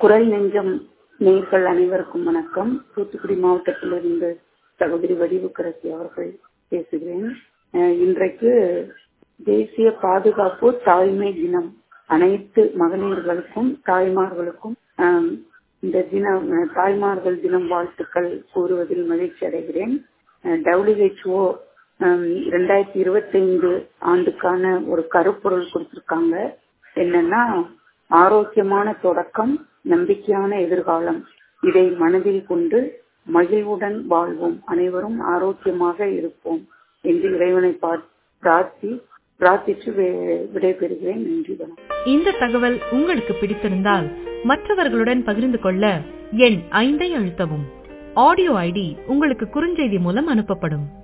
குரல் நெஞ்சம் நேர்கள் அனைவருக்கும் வணக்கம் தூத்துக்குடி மாவட்டத்திலிருந்து சகோதரி வடிவுக்கரசி அவர்கள் பேசுகிறேன் அஹ் இன்றைக்கு தேசிய பாதுகாப்பு தாய்மை தினம் அனைத்து மகளிர்களுக்கும் தாய்மார்களுக்கும் ஆம், இந்த தினம் அஹ், தாய்மார்கள் தினம் வாழ்த்துக்கள் கூறுவதில் மகிழ்ச்சி அடைகிறேன் டபிள்யூஹெச்ஓ இரண்டாயிரத்தி இருபத்தி ஐந்து ஆண்டுக்கான ஒரு கருப்பொருள் கொடுத்திருக்காங்க என்னன்னா ஆரோக்கியமான தொடக்கம் நம்பிக்கையான எதிர்காலம் இதை மனதில் கொண்டு மகிழ்வுடன் வாழ்வோம் அனைவரும் ஆரோக்கியமாக இருப்போம் என்று இறைவனை பார்- பிரார்த்தி பிரார்த்தித்து வி- விடைபெறுகிறேன் நன்றி வணக்கம் இந்த தகவல் உங்களுக்கு பிடித்திருந்தால் மற்றவர்களுடன் பகிர்ந்து கொள்ள எண் ஐந்தை அழுத்தவும் ஆடியோ ஐடி உங்களுக்கு குறுஞ்செய்தி மூலம் அனுப்பப்படும்